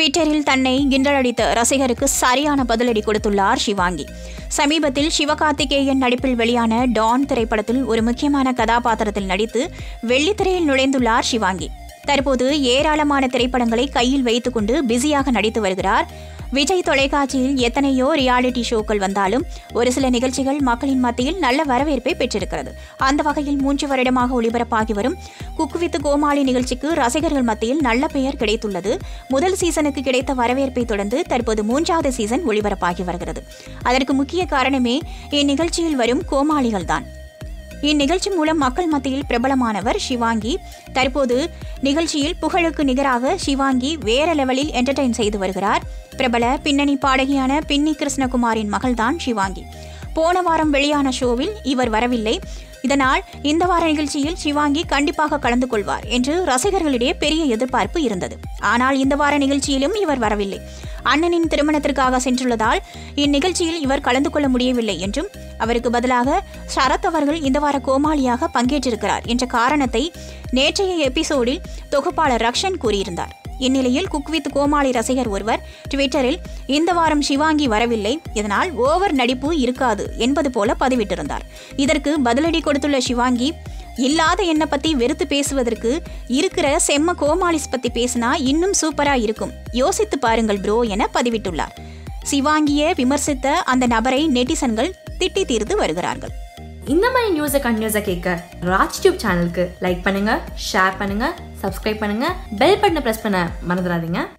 ட்விட்டரில் தன்னை கிண்டலடித்த ரசிகருக்கு சரியான பதிலடி கொடுத்துள்ளார் சிவாங்கி சமீபத்தில் சிவகார்த்திகேயன் நடிப்பில் வெளியான டான் திரைப்படத்தில் ஒரு முக்கியமான கதாபாத்திரத்தில் நடித்து வெள்ளித்திரையில் நுழைந்துள்ளார் சிவாங்கி தற்போது ஏராளமான திரைப்படங்களை கையில் வைத்துக்கொண்டு பிஸியாக நடித்து வருகிறார் விஜய் தொலைக்காட்சியில் எத்தனையோ ரியாலிட்டி ஷோக்கள் வந்தாலும் ஒரு சில நிகழ்ச்சிகள் மக்களின் மத்தியில் நல்ல வரவேற்பை பெற்றிருக்கிறது அந்த வகையில் மூன்று வருடமாக ஒளிபரப்பாகி வரும் குக் வித் கோமாளி நிகழ்ச்சிக்கு ரசிகர்கள் மத்தியில் நல்ல பெயர் கிடைத்துள்ளது முதல் சீசனுக்கு கிடைத்த வரவேற்பை தொடர்ந்து தற்போது மூன்றாவது சீசன் ஒளிபரப்பாகி வருகிறது அதற்கு முக்கிய காரணமே இந்நிகழ்ச்சியில் வரும் கோமாளிகள்தான் இந்நிகழ்ச்சி மூலம் மக்கள் மத்தியில் பிரபலமானவர் சிவாங்கி தற்போது நிகழ்ச்சியில் புகழுக்கு நிகராக சிவாங்கி வேற லெவலில் என்டர்டெயின் செய்து வருகிறார் பிரபல பின்னணி பாடகியான பின்னி கிருஷ்ணகுமாரின் மகள்தான் சிவாங்கி போன வாரம் வெளியான ஷோவில் இவர் வரவில்லை இதனால் இந்த வார நிகழ்ச்சியில் சிவாங்கி கண்டிப்பாக கலந்து கொள்வார் என்று ரசிகர்களிடையே பெரிய எதிர்பார்ப்பு இருந்தது ஆனால் இந்த வார நிகழ்ச்சியிலும் இவர் வரவில்லை அண்ணனின் திருமணத்திற்காக சென்றுள்ளதால் இந்நிகழ்ச்சியில் இவர் கலந்து கொள்ள முடியவில்லை என்றும் அவருக்கு பதிலாக சரத் அவர்கள் இந்த வார கோமாளியாக பங்கேற்றிருக்கிறார் என்ற காரணத்தை நேற்றைய எபிசோடில் தொகுப்பாளர் ரக்ஷன் கூறியிருந்தார் இந்நிலையில் குக் வித் கோமாளி ரசிகர் ஒருவர் ட்விட்டரில் இந்த வாரம் சிவாங்கி வரவில்லை இதனால் ஓவர் நடிப்பு இருக்காது என்பது போல பதிவிட்டிருந்தார் இதற்கு பதிலடி கொடுத்துள்ள சிவாங்கி இல்லாத என்னை பத்தி வெறுத்து பேசுவதற்கு இருக்கிற செம்ம கோமாளிஸ் பத்தி பேசினா இன்னும் சூப்பரா இருக்கும் யோசித்து பாருங்கள் ப்ரோ என பதிவிட்டுள்ளார் சிவாங்கியை விமர்சித்த அந்த நபரை நெட்டிசன்கள் திட்டி தீர்த்து வருகிறார்கள் இந்த மாதிரி நியூஸை கண்டினியூஸாக கேட்க ராஜ் டியூப் சேனலுக்கு லைக் பண்ணுங்க ஷேர் பண்ணுங்க சப்ஸ்கிரைப் பண்ணுங்க பெல் பட்டனை ப்ரெஸ் பண்ண மறந்துடாதீங்க